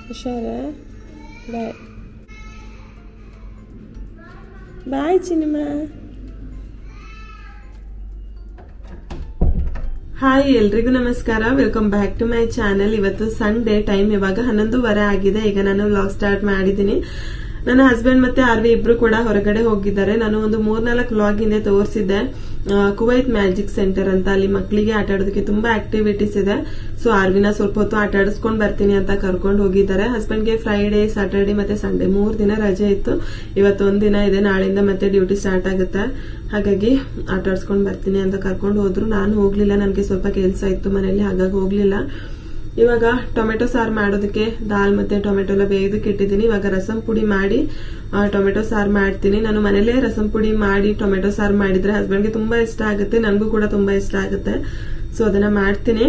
ಹುಷಾರ ಬಾಯ್ ಬಾಯ್ ಚಿನಿಮ ಹಾಯ್ ಎಲ್ರಿಗೂ ನಮಸ್ಕಾರ welcome back to my channel ಇವತ್ತು ಸಂಡೇ ಟೈಮ್ ಇವಾಗ ಹನ್ನೊಂದುವರೆ ಆಗಿದೆ ಈಗ ನಾನು ವ್ಲಾಗ್ ಸ್ಟಾರ್ಟ್ ಮಾಡಿದ್ದೀನಿ ನನ್ನ ಹಸ್ಬೆಂಡ್ ಮತ್ತೆ ಆರ್ವಿ ಇಬ್ರು ಕೂಡ ಹೊರಗಡೆ ಹೋಗಿದ್ದಾರೆ ನಾನು ಒಂದು ಮೂರ್ನಾಲ್ಕು ವ್ಲಾಗ್ ಹಿಂದೆ ತೋರಿಸಿದ್ದೆ ಕುವೈತ್ ಮ್ಯಾಜಿಕ್ ಸೆಂಟರ್ ಅಂತ ಅಲ್ಲಿ ಮಕ್ಕಳಿಗೆ ಆಟ ಆಡೋದಕ್ಕೆ ತುಂಬಾ ಆಕ್ಟಿವಿಟೀಸ್ ಇದೆ ಸೊ ಆರ್ವಿನ ಸ್ವಲ್ಪ ಹೊತ್ತು ಆಟ ಆಡಿಸ್ಕೊಂಡ್ ಬರ್ತೀನಿ ಅಂತ ಕರ್ಕೊಂಡು ಹೋಗಿದ್ದಾರೆ ಹಸ್ಬೆಂಡ್ಗೆ ಫ್ರೈಡೇ ಸ್ಯಾಟರ್ಡೆ ಮತ್ತೆ ಸಂಡೇ ಮೂರ್ ದಿನ ರಜೆ ಇತ್ತು ಇವತ್ತು ಒಂದ್ ದಿನ ಇದೆ ನಾಳೆಯಿಂದ ಮತ್ತೆ ಡ್ಯೂಟಿ ಸ್ಟಾರ್ಟ್ ಆಗುತ್ತೆ ಹಾಗಾಗಿ ಆಟ ಆಡ್ಸ್ಕೊಂಡ್ ಬರ್ತೀನಿ ಅಂತ ಕರ್ಕೊಂಡು ಹೋದ್ರು ನಾನು ಹೋಗ್ಲಿಲ್ಲ ನನಗೆ ಸ್ವಲ್ಪ ಕೆಲಸ ಇತ್ತು ಮನೆಯಲ್ಲಿ ಹಾಗಾಗಿ ಹೋಗ್ಲಿಲ್ಲ ಇವಾಗ ಟೊಮೆಟೊ ಸಾರು ಮಾಡೋದಕ್ಕೆ ದಾಲ್ ಮತ್ತೆ ಟೊಮೆಟೊ ಎಲ್ಲ ಬೇಯೋದಕ್ಕೆ ಇಟ್ಟಿದ್ದೀನಿ ಇವಾಗ ರಸಂ ಪುಡಿ ಮಾಡಿ ಆ, ಟೊಮೆಟೊ ಸಾರು ಮಾಡ್ತೀನಿ ನಾನು ಮನೇಲೇ ರಸಂ ಪುಡಿ ಮಾಡಿ ಟೊಮೆಟೊ ಸಾರು ಮಾಡಿದ್ರೆ ಹಸ್ಬೆಂಡ್ಗೆ ತುಂಬಾ ಇಷ್ಟ ಆಗುತ್ತೆ ನನಗೂ ಕೂಡ ತುಂಬಾ ಇಷ್ಟ ಆಗುತ್ತೆ ಸೊ ಅದನ್ನ ಮಾಡ್ತೀನಿ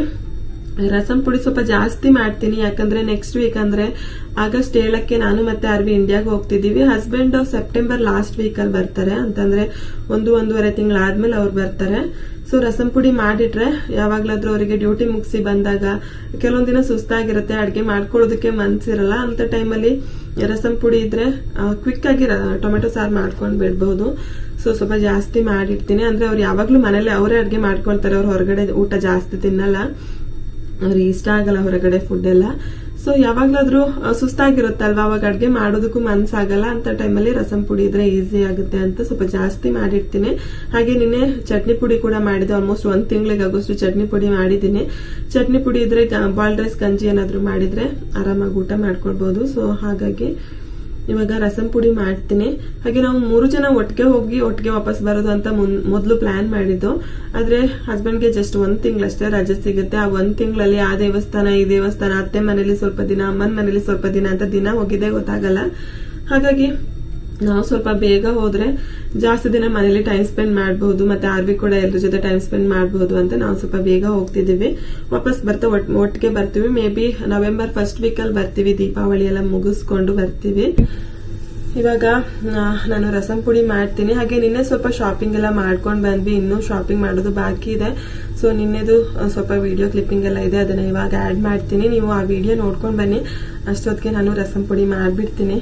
ರಸಂ ಪುಡಿ ಸ್ವಲ್ಪ ಜಾಸ್ತಿ ಮಾಡ್ತೀನಿ ಯಾಕಂದ್ರೆ ನೆಕ್ಸ್ಟ್ ವೀಕ್ ಅಂದ್ರೆ ಆಗಸ್ಟ್ ಏಳಕ್ಕೆ ನಾನು ಮತ್ತೆ ಅರ್ವಿ ಇಂಡಿಯಾಗೆ ಹೋಗ್ತಿದೀವಿ ಹಸ್ಬೆಂಡ್ ಸೆಪ್ಟೆಂಬರ್ ಲಾಸ್ಟ್ ವೀಕ್ ಅಲ್ಲಿ ಬರ್ತಾರೆ ಅಂತಂದ್ರೆ ಒಂದು ಒಂದೂವರೆ ತಿಂಗಳಾದ್ಮೇಲೆ ಅವ್ರು ಬರ್ತಾರೆ ಸೊ ರಸಂ ಪುಡಿ ಮಾಡಿಟ್ರೆ ಯಾವಾಗ್ಲಾದ್ರೂ ಅವರಿಗೆ ಡ್ಯೂಟಿ ಮುಗಿಸಿ ಬಂದಾಗ ಕೆಲವೊಂದ್ ದಿನ ಸುಸ್ತಾಗಿರುತ್ತೆ ಅಡ್ಗೆ ಮಾಡ್ಕೊಳ್ಳೋದಕ್ಕೆ ಮನ್ಸಿರಲ್ಲ ಅಂತ ಟೈಮಲ್ಲಿ ರಸಂ ಪುಡಿ ಇದ್ರೆ ಕ್ವಿಕ್ ಆಗಿ ರ- ಟೊಮೆಟೊ ಸಾರು ಮಾಡ್ಕೊಂಡ್ ಬಿಡ್ಬಹುದು ಸೊ ಸ್ವಲ್ಪ ಜಾಸ್ತಿ ಮಾಡಿರ್ತೀನಿ ಅಂದ್ರೆ ಅವ್ರು ಯಾವಾಗ್ಲೂ ಮನೇಲಿ ಅವರೇ ಅಡ್ಗೆ ಮಾಡ್ಕೊಳ್ತಾರೆ ಅವ್ರು ಹೊರಗಡೆ ಊಟ ಜಾಸ್ತಿ ತಿನ್ನಲ್ಲ ಅವ್ರಿಗೆ ಇಷ್ಟ ಆಗಲ್ಲ ಹೊರಗಡೆ ಫುಡ್ ಎಲ್ಲ ಸೊ ಯಾವಾಗ್ಲಾದ್ರೂ ಆ, ಸುಸ್ತಾಗಿರುತ್ತಲ್ವಾ ಅವಾಗ ಅಡ್ಗೆ ಮಾಡೋದಕ್ಕೂ ಮನ್ಸಾಗಲ್ಲ ಅಂತ ಟೈಮಲ್ಲಿ ರಸಂ ಪುಡಿ ಇದ್ರೆ ಈಸಿ ಆಗುತ್ತೆ ಅಂತ ಸ್ವಲ್ಪ ಜಾಸ್ತಿ ಮಾಡಿರ್ತೀನಿ ಹಾಗೆ ನಿನ್ನೆ ಚಟ್ನಿ ಪುಡಿ ಕೂಡ ಮಾಡಿದೆ ಆಲ್ಮೋಸ್ಟ್ ಒಂದ್ ತಿಂಗಳಿಗೆ ಆಗೋಷ್ಟು ಚಟ್ನಿ ಪುಡಿ ಮಾಡಿದ್ದೀನಿ ಚಟ್ನಿ ಪುಡಿ ಇದ್ರೆ ಬಾಲ್ಡ್ ರೈಸ್ ಗಂಜಿ ಏನಾದ್ರು ಮಾಡಿದ್ರೆ ಆರಾಮಾಗಿ ಊಟ ಮಾಡ್ಕೊಳ್ಬಹುದು ಸೊ ಹಾಗಾಗಿ ಇವಾಗ ರಸಂ ಪುಡಿ ಮಾಡ್ತೀನಿ ಹಾಗೆ ನಾವು ಮೂರು ಜನ ಒಟ್ಟಿಗೆ ಹೋಗಿ ಒಟ್ಟಿಗೆ ವಾಪಸ್ ಬರೋದು ಅಂತ ಮುನ್- ಮೊದ್ಲು ಪ್ಲಾನ್ ಮಾಡಿದ್ದು ಆದ್ರೆ ಹಸ್ಬೆಂಡ್ಗೆ ಜಸ್ಟ್ ಒಂದ್ ತಿಂಗಳಷ್ಟೇ ರಜೆ ಸಿಗುತ್ತೆ ಆ ಒಂದ್ ತಿಂಗಳಲ್ಲಿ ಆ ದೇವಸ್ಥಾನ ಈ ದೇವಸ್ಥಾನ ಅತ್ತೆ ಮನೇಲಿ ಸ್ವಲ್ಪ ದಿನ ಅಮ್ಮನ ಮನೇಲಿ ಸ್ವಲ್ಪ ದಿನ ಅಂತ ದಿನ ಹೋಗಿದ್ದೆ ಗೊತ್ತಾಗಲ್ಲ ಹಾಗಾಗಿ ನಾವು ಸ್ವಲ್ಪ ಬೇಗ ಹೋದ್ರೆ ಜಾಸ್ತಿ ದಿನ ಮನೇಲಿ ಟೈಮ್ ಸ್ಪೆಂಡ್ ಮಾಡಬಹುದು ಮತ್ತೆ ಆರ್ವಿ ಕೂಡ ಎಲ್ರ ಜೊತೆ ಟೈಮ್ ಸ್ಪೆಂಡ್ ಮಾಡಬಹುದು ಅಂತ ನಾವು ಸ್ವಲ್ಪ ಬೇಗ ಹೋಗ್ತಿದೀವಿ ವಾಪಸ್ ಬರ್ತಾ ಒಟ್- ಒಟ್ಟಿಗೆ ಬರ್ತೀವಿ maybe November first week ಅಲ್ಲಿ ಬರ್ತೀವಿ ದೀಪಾವಳಿ ಎಲ್ಲ ಮುಗಿಸ್ಕೊಂಡು ಬರ್ತೀವಿ ಇವಾಗ ಆ, ನಾನು ರಸಂ ಪುಡಿ ಮಾಡ್ತೀನಿ ಹಾಗೆ ನಿನ್ನೆ ಸ್ವಲ್ಪ ಶಾಪಿಂಗ್ ಎಲ್ಲ ಮಾಡ್ಕೊಂಡ್ ಬಂದ್ವಿ ಇನ್ನೂ ಶಾಪಿಂಗ್ ಮಾಡೋದು ಬಾಕಿ ಇದೆ ಸೊ ನಿನ್ನೆದು ಆ, ಸ್ವಲ್ಪ ವಿಡಿಯೋ ಕ್ಲಿಪ್ಪಿಂಗ್ ಎಲ್ಲ ಇದೆ ಅದನ್ನ ಇವಾಗ ಆಡ್ ಮಾಡ್ತೀನಿ ನೀವು ಆ ವಿಡಿಯೋ ನೋಡ್ಕೊಂಡ್ ಬನ್ನಿ ಅಷ್ಟೊತ್ತಿಗೆ ನಾನು ರಸಂ ಪುಡಿ ಮಾಡ್ಬಿಡ್ತೀನಿ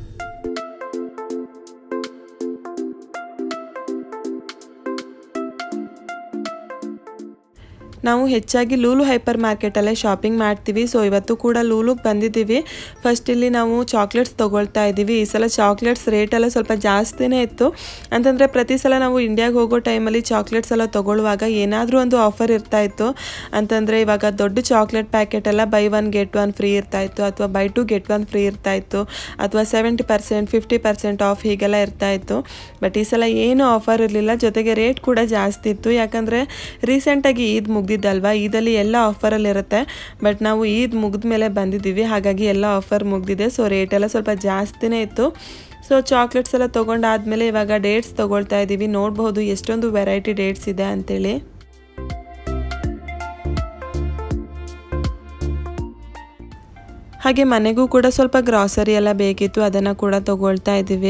ನಾವು ಹೆಚ್ಚಾಗಿ ಲೂಲು ಹೈಪರ್ ಮಾರ್ಕೆಟಲ್ಲೇ ಶಾಪಿಂಗ್ ಮಾಡ್ತೀವಿ ಸೊ ಇವತ್ತು ಕೂಡ ಲೂಲುಗೆ ಬಂದಿದ್ದೀವಿ ಫಸ್ಟ್ ಇಲ್ಲಿ ನಾವು ಚಾಕ್ಲೇಟ್ಸ್ ತೊಗೊಳ್ತಾ ಇದ್ದೀವಿ ಈ ಸಲ ಚಾಕ್ಲೇಟ್ಸ್ ರೇಟ್ ಎಲ್ಲ ಸ್ವಲ್ಪ ಜಾಸ್ತಿನೇ ಇತ್ತು ಅಂತಂದರೆ ಪ್ರತಿ ಸಲ ನಾವು ಇಂಡಿಯಾಗೆ ಹೋಗೋ ಟೈಮಲ್ಲಿ ಚಾಕ್ಲೇಟ್ಸ್ ಎಲ್ಲ ತೊಗೊಳ್ಳುವಾಗ ಏನಾದರೂ ಒಂದು ಆಫರ್ ಇರ್ತಾ ಇತ್ತು ಅಂತಂದರೆ ಇವಾಗ ದೊಡ್ಡ ಚಾಕ್ಲೇಟ್ ಪ್ಯಾಕೆಟ್ ಎಲ್ಲ buy one get one free ಇರ್ತಾ ಇತ್ತು ಅಥವಾ buy two get one free ಇರ್ತಾ ಇತ್ತು ಅಥವಾ seventy percent fifty percent off ಹೀಗೆಲ್ಲ ಇರ್ತಾ ಇತ್ತು ಬಟ್ ಈ ಸಲ ಏನು ಆಫರ್ ಇರಲಿಲ್ಲ ಜೊತೆಗೆ ರೇಟ್ ಕೂಡ ಜಾಸ್ತಿ ಇತ್ತು ಯಾಕಂದರೆ ರೀಸೆಂಟಾಗಿ ಈದ್ ಮುಗ್ದಿದ್ದಲ್ವಾ ಈದಲ್ಲಿ ಎಲ್ಲ ಆಫರಲ್ಲಿ ಇರುತ್ತೆ ಬಟ್ ನಾವು ಈದ್ ಮುಗಿದ ಮೇಲೆ ಬಂದಿದ್ದೀವಿ ಹಾಗಾಗಿ ಎಲ್ಲ ಆಫರ್ ಮುಗ್ದಿದೆ ಸೊ ರೇಟ್ ಎಲ್ಲ ಸ್ವಲ್ಪ ಜಾಸ್ತಿನೇ ಇತ್ತು ಸೊ ಚಾಕ್ಲೇಟ್ಸ್ ಎಲ್ಲ ತೊಗೊಂಡಾದ್ಮೇಲೆ ಇವಾಗ ಡೇಟ್ಸ್ ತೊಗೊಳ್ತಾ ಇದ್ದೀವಿ ನೋಡಬಹುದು ಎಷ್ಟೊಂದು ವೆರೈಟಿ ಡೇಟ್ಸ್ ಇದೆ ಅಂತೇಳಿ ಹಾಗೆ ಮನೆಗೂ ಕೂಡ ಸ್ವಲ್ಪ ಗ್ರಾಸರಿ ಎಲ್ಲ ಬೇಕಿತ್ತು ಅದನ್ನು ಕೂಡ ತಗೊಳ್ತಾ ಇದ್ದೀವಿ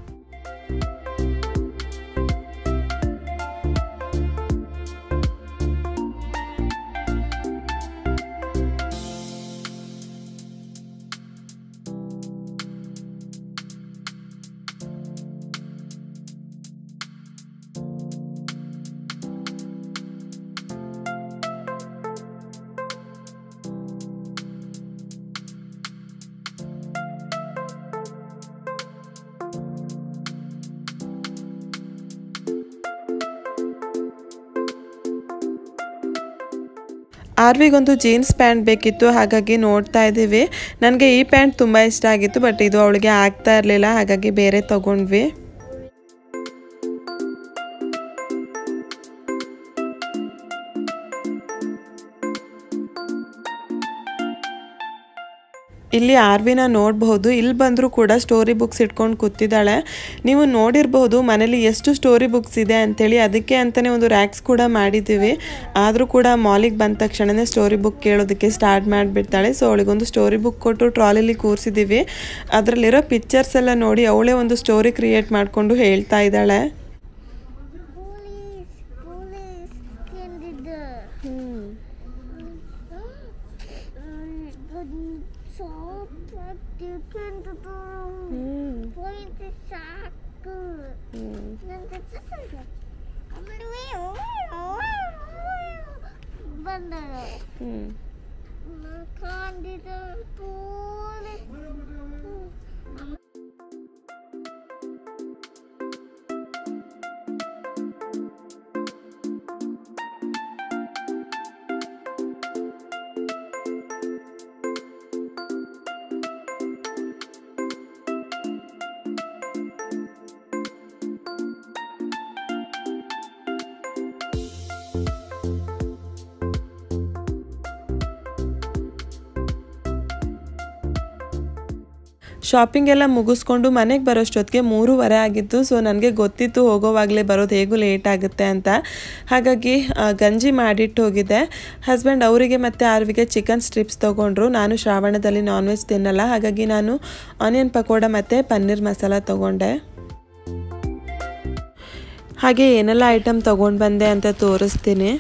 ಆರ್ವಿಗೊಂದು ಜೀನ್ಸ್ ಪ್ಯಾಂಟ್ ಬೇಕಿತ್ತು ಹಾಗಾಗಿ ನೋಡ್ತಾ ಇದ್ದೀವಿ ನನಗೆ ಈ ಪ್ಯಾಂಟ್ ತುಂಬ ಇಷ್ಟ ಆಗಿತ್ತು ಬಟ್ ಇದು ಅವಳಿಗೆ ಆಗ್ತಾ ಇರಲಿಲ್ಲ ಹಾಗಾಗಿ ಬೇರೆ ತಗೊಂಡ್ವಿ ಇಲ್ಲಿ ಆರ್ವಿನ ನೋಡಬಹುದು ಇಲ್ಲಿ ಬಂದರೂ ಕೂಡ ಸ್ಟೋರಿ ಬುಕ್ಸ್ ಇಟ್ಕೊಂಡು ಕೂತಿದ್ದಾಳೆ ನೀವು ನೋಡಿರಬಹುದು ಮನೇಲಿ ಎಷ್ಟು ಸ್ಟೋರಿ ಬುಕ್ಸ್ ಇದೆ ಅಂತೇಳಿ ಅದಕ್ಕೆ ಅಂತಲೇ ಒಂದು ರ್ಯಾಕ್ಸ್ ಕೂಡ ಮಾಡಿದ್ದೀವಿ ಆದರೂ ಕೂಡ ಮಾಲಿಗೆ ಬಂದ ತಕ್ಷಣನೇ ಸ್ಟೋರಿ ಬುಕ್ ಕೇಳೋದಕ್ಕೆ ಸ್ಟಾರ್ಟ್ ಮಾಡಿಬಿಡ್ತಾಳೆ ಸೊ ಅವಳಿಗೊಂದು ಸ್ಟೋರಿ ಬುಕ್ ಕೊಟ್ಟು ಟ್ರಾಲಿಲಿ ಕೂರಿಸಿದ್ದೀವಿ ಅದರಲ್ಲಿರೋ ಪಿಕ್ಚರ್ಸ್ ಎಲ್ಲ ನೋಡಿ ಅವಳೇ ಒಂದು ಸ್ಟೋರಿ ಕ್ರಿಯೇಟ್ ಮಾಡಿಕೊಂಡು ಹೇಳ್ತಾ ಇದ್ದಾಳೆ Police, police, candidate. ಹ್ಞೂ Mm, ಸೋಪ್ ತಿಳ್ಕೊಂಡು ಹ್ಮ್ ಹೋಯ್ತು ಸಾಕು ಹ್ಮ್ ನಂಗೆ ಆಮೇಲೆ ಬಂದಳು ಹ್ಮ್ ಕಾಂದಿದ ಪೂರೆ ಶಾಪಿಂಗ್ ಎಲ್ಲ ಮುಗಿಸ್ಕೊಂಡು ಮನೆಗೆ ಬರೋಷ್ಟೊತ್ತಿಗೆ ಮೂರುವರೆ ಆಗಿತ್ತು ಸೊ ನನಗೆ ಗೊತ್ತಿತ್ತು ಹೋಗೋವಾಗಲೇ ಬರೋದು ಹೇಗೂ ಲೇಟ್ ಆಗುತ್ತೆ ಅಂತ ಹಾಗಾಗಿ ಆ, ಗಂಜಿ ಮಾಡಿಟ್ಟು ಹೋಗಿದ್ದೆ ಹಸ್ಬೆಂಡ್ ಅವರಿಗೆ ಮತ್ತು ಆರ್ವಿಗೆ ಚಿಕನ್ ಸ್ಟ್ರಿಪ್ಸ್ ತೊಗೊಂಡ್ರು ನಾನು ಶ್ರಾವಣದಲ್ಲಿ ನಾನ್ ವೆಜ್ ತಿನ್ನಲ್ಲ ಹಾಗಾಗಿ ನಾನು ಆನಿಯನ್ ಪಕೋಡ ಮತ್ತು ಪನ್ನೀರ್ ಮಸಾಲ ತೊಗೊಂಡೆ ಹಾಗೆ ಏನೆಲ್ಲ ಐಟಮ್ ತೊಗೊಂಡು ಬಂದೆ ಅಂತ ತೋರಿಸ್ತೀನಿ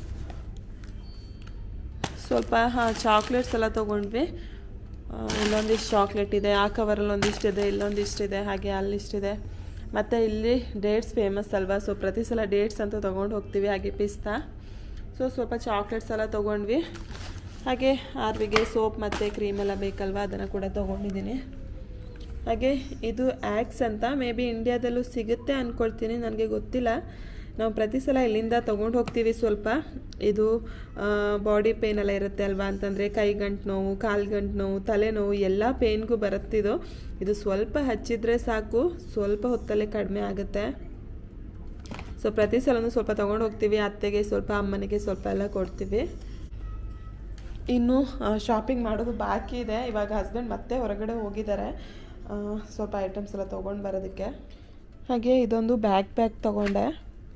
ಸ್ವಲ್ಪ ಹಾಂ ಚಾಕ್ಲೇಟ್ಸ್ ಎಲ್ಲ ತೊಗೊಂಡ್ವಿ ಆ, ಇಲ್ಲೊಂದಿಷ್ಟು ಚಾಕ್ಲೇಟ್ ಇದೆ ಆ ಕವರಲ್ಲಿ ಒಂದಿಷ್ಟಿದೆ ಇಲ್ಲೊಂದಿಷ್ಟಿದೆ ಹಾಗೆ ಅಲ್ಲಿಷ್ಟಿದೆ ಮತ್ತು ಇಲ್ಲಿ ಡೇಟ್ಸ್ ಫೇಮಸ್ ಅಲ್ವಾ ಸೊ ಪ್ರತಿ ಸಲ ಡೇಟ್ಸ್ ಅಂತ ತೊಗೊಂಡು ಹೋಗ್ತೀವಿ ಹಾಗೆ ಪಿಸ್ತಾ ಸೊ ಸ್ವಲ್ಪ ಚಾಕ್ಲೇಟ್ಸ್ ಎಲ್ಲ ತೊಗೊಂಡ್ವಿ ಹಾಗೆ ಆರ್ವಿಗೆ ಸೋಪ್ ಮತ್ತು ಕ್ರೀಮ್ ಎಲ್ಲ ಬೇಕಲ್ವಾ ಅದನ್ನು ಕೂಡ ತೊಗೊಂಡಿದ್ದೀನಿ ಹಾಗೆ ಇದು ಆ್ಯಕ್ಸ್ ಅಂತ ಮೇ ಬಿ ಇಂಡಿಯಾದಲ್ಲೂ ಸಿಗುತ್ತೆ ಅಂದ್ಕೊಳ್ತೀನಿ ನನಗೆ ಗೊತ್ತಿಲ್ಲ ನಾವು ಪ್ರತಿ ಸಲ ಇಲ್ಲಿಂದ ತೊಗೊಂಡು ಹೋಗ್ತೀವಿ ಸ್ವಲ್ಪ ಇದು ಬಾಡಿ ಪೇನ್ ಎಲ್ಲ ಇರುತ್ತೆ ಅಲ್ವಾ ಅಂತಂದರೆ ಕೈ ಗಂಟು ನೋವು ಕಾಲು ಗಂಟು ನೋವು ತಲೆನೋವು ಎಲ್ಲ ಪೇನ್ಗೂ ಬರುತ್ತಿದು ಇದು ಸ್ವಲ್ಪ ಹಚ್ಚಿದ್ರೆ ಸಾಕು ಸ್ವಲ್ಪ ಹೊತ್ತಲ್ಲೇ ಕಡಿಮೆ ಆಗುತ್ತೆ ಸೊ ಪ್ರತಿ ಸಲನೂ ಸ್ವಲ್ಪ ತೊಗೊಂಡು ಹೋಗ್ತೀವಿ ಅತ್ತೆಗೆ ಸ್ವಲ್ಪ ಅಮ್ಮನಿಗೆ ಸ್ವಲ್ಪ ಎಲ್ಲ ಕೊಡ್ತೀವಿ ಇನ್ನು ಶಾಪಿಂಗ್ ಮಾಡೋದು ಬಾಕಿ ಇದೆ ಇವಾಗ ಹಸ್ಬೆಂಡ್ ಮತ್ತೆ ಹೊರಗಡೆ ಹೋಗಿದ್ದಾರೆ ಆ, ಸ್ವಲ್ಪ ಐಟಮ್ಸ್ ಎಲ್ಲ ತೊಗೊಂಡು ಬರೋದಕ್ಕೆ ಹಾಗೆ ಇದೊಂದು ಬ್ಯಾಗ್ ಬ್ಯಾಗ್ ತೊಗೊಂಡೆ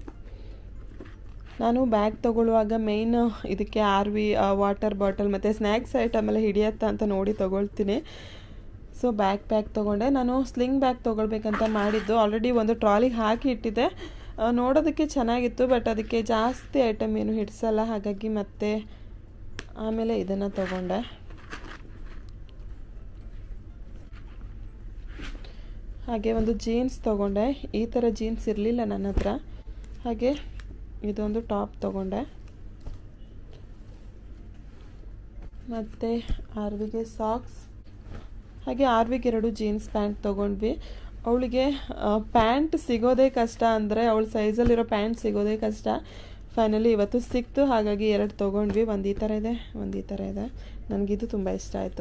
ನಾನು ಬ್ಯಾಗ್ ತೊಗೊಳ್ಳುವಾಗ ಮೇಯ್ನ್ ಇದಕ್ಕೆ ಆರ್ ವಿ ವಾಟರ್ ಬಾಟಲ್ ಮತ್ತು ಸ್ನ್ಯಾಕ್ಸ್ ಐಟಮ್ ಎಲ್ಲ ಹಿಡಿಯತ್ತಾ ಅಂತ ನೋಡಿ ತೊಗೊಳ್ತೀನಿ ಸೊ ಬ್ಯಾಗ್ ಪ್ಯಾಕ್ ತೊಗೊಂಡೆ ನಾನು ಸ್ಲಿಂಗ್ ಬ್ಯಾಗ್ ತೊಗೊಳ್ಬೇಕಂತ ಮಾಡಿದ್ದು ಆಲ್ರೆಡಿ ಒಂದು ಟ್ರಾಲಿಗೆ ಹಾಕಿ ಇಟ್ಟಿದ್ದೆ ಆ, ನೋಡೋದಕ್ಕೆ ಚೆನ್ನಾಗಿತ್ತು ಬಟ್ ಅದಕ್ಕೆ ಜಾಸ್ತಿ ಐಟಮ್ ಏನು ಹಿಡಿಸಲ್ಲ ಹಾಗಾಗಿ ಮತ್ತೆ ಆಮೇಲೆ ಇದನ್ನು ತೊಗೊಂಡೆ ಹಾಗೆ ಒಂದು ಜೀನ್ಸ್ ತೊಗೊಂಡೆ ಈ ಥರ ಜೀನ್ಸ್ ಇರಲಿಲ್ಲ ನನ್ನ ಹತ್ರ ಹಾಗೆ ಇದೊಂದು ಟಾಪ್ ತೊಗೊಂಡೆ ಮತ್ತು ಆರ್ವಿಗೆ ಸಾಕ್ಸ್ ಹಾಗೆ ಆರ್ವಿಗೆ ಎರಡು ಜೀನ್ಸ್ ಪ್ಯಾಂಟ್ ತೊಗೊಂಡ್ವಿ ಅವಳಿಗೆ ಪ್ಯಾಂಟ್ ಸಿಗೋದೇ ಕಷ್ಟ ಅಂದರೆ ಅವಳ ಸೈಜಲ್ಲಿರೋ ಪ್ಯಾಂಟ್ ಸಿಗೋದೇ ಕಷ್ಟ ಫೈನಲಿ ಇವತ್ತು ಸಿಕ್ತು ಹಾಗಾಗಿ ಎರಡು ತೊಗೊಂಡ್ವಿ ಒಂದು ಈ ಥರ ಇದೆ ಒಂದು ಈ ಥರ ಇದೆ ನನಗಿದು ತುಂಬ ಇಷ್ಟ ಆಯಿತು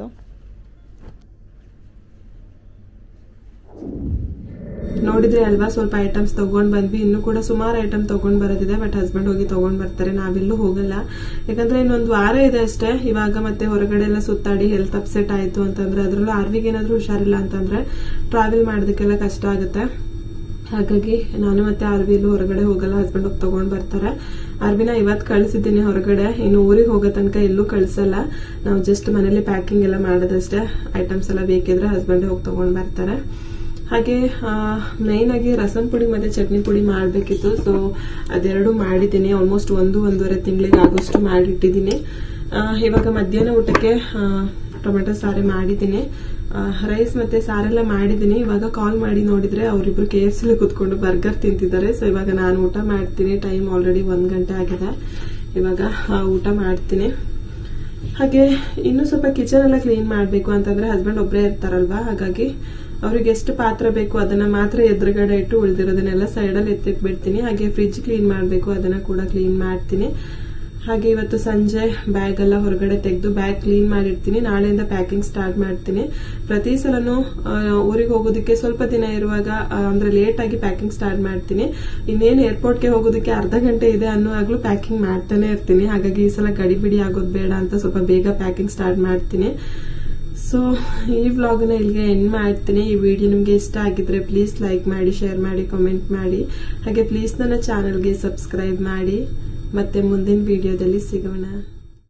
ನೋಡಿದ್ರೆ ಅಲ್ವಾ ಸ್ವಲ್ಪ ಐಟಮ್ಸ್ ತಗೊಂಡ್ ಬಂದ್ವಿ ಇನ್ನು ಕೂಡ ಸುಮಾರು ಐಟಮ್ ತಗೊಂಡ್ ಬರೋದಿದೆ ಬಟ್ ಹಸ್ಬೆಂಡ್ ಹೋಗಿ ತಗೊಂಡ್ ಬರ್ತಾರೆ ನಾವೆಲ್ಲೂ ಹೋಗಲ್ಲ ಯಾಕಂದ್ರೆ ಇನ್ನೊಂದು ವಾರ ಇದೆ ಅಷ್ಟೇ ಇವಾಗ ಮತ್ತೆ ಹೊರಗಡೆ ಎಲ್ಲ ಸುತ್ತಾಡಿ ಹೆಲ್ತ್ ಅಪ್ಸೆಟ್ ಆಯ್ತು ಅಂತಂದ್ರೆ ಅದ್ರಲ್ಲೂ ಆರ್ವಿಗೆ ಏನಾದ್ರೂ ಹುಷಾರಿಲ್ಲ ಅಂತಂದ್ರೆ ಟ್ರಾವೆಲ್ ಮಾಡೋದಕ್ಕೆಲ್ಲ ಕಷ್ಟ ಆಗುತ್ತೆ ಹಾಗಾಗಿ ನಾನು ಮತ್ತೆ ಆರ್ವಿಲು ಹೊರಗಡೆ ಹೋಗಲ್ಲ ಹಸ್ಬೆಂಡ್ ಹೋಗಿ ತಗೊಂಡ್ ಬರ್ತಾರೆ ಆರ್ವಿನ ಇವತ್ ಕಳ್ಸಿದ್ದೀನಿ ಹೊರಗಡೆ ಇನ್ನು ಊರಿಗೆ ಹೋಗೋ ತನಕ ಎಲ್ಲೂ ಕಳ್ಸಲ್ಲ ನಾವು ಜಸ್ಟ್ ಮನೇಲಿ ಪ್ಯಾಕಿಂಗ್ ಎಲ್ಲ ಮಾಡೋದಷ್ಟೇ ಐಟಮ್ಸ್ ಎಲ್ಲ ಬೇಕಿದ್ರೆ ಹಸ್ಬೆಂಡ್ ಹೋಗಿ ತಗೊಂಡ್ ಬರ್ತಾರೆ ಹಾಗೆ ಮೈನ್ ಆಗಿ ರಸಂ ಪುಡಿ ಮತ್ತೆ ಚಟ್ನಿ ಪುಡಿ ಮಾಡಬೇಕಿತ್ತು ಸೊ ಅದೆರಡು ಮಾಡಿದ್ದೀನಿ ಆಲ್ಮೋಸ್ಟ್ ಒಂದು ಒಂದೂವರೆ ತಿಂಗಳಿಗೆ ಆಗೋಷ್ಟು ಮಾಡಿಟ್ಟಿದ್ದೀನಿ ಆ, ಇವಾಗ ಮಧ್ಯಾಹ್ನ ಊಟಕ್ಕೆ ಆ, ಟೊಮೆಟೊ ಸಾರೆ ಮಾಡಿದ್ದೀನಿ ರೈಸ್ ಮತ್ತೆ ಸಾರೆಲ್ಲ ಮಾಡಿದ್ದೀನಿ ಇವಾಗ ಕಾಲ್ ಮಾಡಿ ನೋಡಿದ್ರೆ ಅವರಿಬ್ರು ಕೆ ಎಫ್ ಸಿಲಿ ಕುತ್ಕೊಂಡು ಬರ್ಗರ್ ತಿಂತಿದ್ದಾರೆ ಸೊ ಇವಾಗ ನಾನು ಊಟ ಮಾಡ್ತೀನಿ ಟೈಮ್ ಆಲ್ರೆಡಿ ಒಂದ್ ಗಂಟೆ ಆಗಿದೆ ಇವಾಗ ಆ, ಊಟ ಮಾಡ್ತೀನಿ ಹಾಗೆ ಇನ್ನು ಸ್ವಲ್ಪ ಕಿಚನ್ ಎಲ್ಲ ಕ್ಲೀನ್ ಮಾಡಬೇಕು ಅಂತಂದ್ರೆ ಹಸ್ಬೆಂಡ್ ಒಬ್ಬರೇ ಇರ್ತಾರಲ್ವಾ ಹಾಗಾಗಿ ಅವ್ರಿಗೆ ಎಷ್ಟು ಪಾತ್ರ ಬೇಕು ಅದನ್ನ ಮಾತ್ರ ಎದುರುಗಡೆ ಇಟ್ಟು ಉಳಿದಿರೋದನ್ನೆಲ್ಲ ಸೈಡಲ್ಲಿ ಎತ್ತಿಕ್ ಬಿಡ್ತೀನಿ ಹಾಗೆ ಫ್ರಿಜ್ ಕ್ಲೀನ್ ಮಾಡಬೇಕು ಅದನ್ನ ಕೂಡ ಕ್ಲೀನ್ ಮಾಡ್ತೀನಿ ಹಾಗೆ ಇವತ್ತು ಸಂಜೆ ಬ್ಯಾಗ್ ಎಲ್ಲ ಹೊರಗಡೆ ತೆಗೆದು ಬ್ಯಾಗ್ ಕ್ಲೀನ್ ಮಾಡಿರ್ತೀನಿ ನಾಳೆಯಿಂದ ಪ್ಯಾಕಿಂಗ್ ಸ್ಟಾರ್ಟ್ ಮಾಡ್ತೀನಿ ಪ್ರತಿ ಸಲನು ಊರಿಗೆ ಹೋಗೋದಕ್ಕೆ ಸ್ವಲ್ಪ ದಿನ ಇರುವಾಗ ಆ, ಅಂದ್ರೆ ಲೇಟ್ ಆಗಿ ಪ್ಯಾಕಿಂಗ್ ಸ್ಟಾರ್ಟ್ ಮಾಡ್ತೀನಿ ಇನ್ನೇನು ಏರ್ಪೋರ್ಟ್ಗೆ ಹೋಗೋದಕ್ಕೆ ಅರ್ಧ ಗಂಟೆ ಇದೆ ಅನ್ನುವಾಗ್ಲೂ ಪ್ಯಾಕಿಂಗ್ ಮಾಡ್ತಾನೆ ಇರ್ತೀನಿ ಹಾಗಾಗಿ ಈ ಸಲ ಗಡಿಬಿಡಿ ಆಗೋದು ಬೇಡ ಅಂತ ಸ್ವಲ್ಪ ಬೇಗ ಪ್ಯಾಕಿಂಗ್ ಸ್ಟಾರ್ಟ್ ಮಾಡ್ತೀನಿ ಸೊ ಈ ವ್ಲಾಗ್ನ ಇಲ್ಲಿಗೆ ಎಂಡ್ ಮಾಡ್ತೀನಿ ಈ ವಿಡಿಯೋ ನಿಮಗೆ ಇಷ್ಟ ಆಗಿದ್ರೆ ಪ್ಲೀಸ್ ಲೈಕ್ ಮಾಡಿ ಶೇರ್ ಮಾಡಿ ಕಾಮೆಂಟ್ ಮಾಡಿ ಹಾಗೆ ಪ್ಲೀಸ್ ನನ್ನ ಚಾನಲ್ಗೆ ಸಬ್ಸ್ಕ್ರೈಬ್ ಮಾಡಿ ಮತ್ತೆ ಮುಂದಿನ ವಿಡಿಯೋದಲ್ಲಿ ಸಿಗೋಣ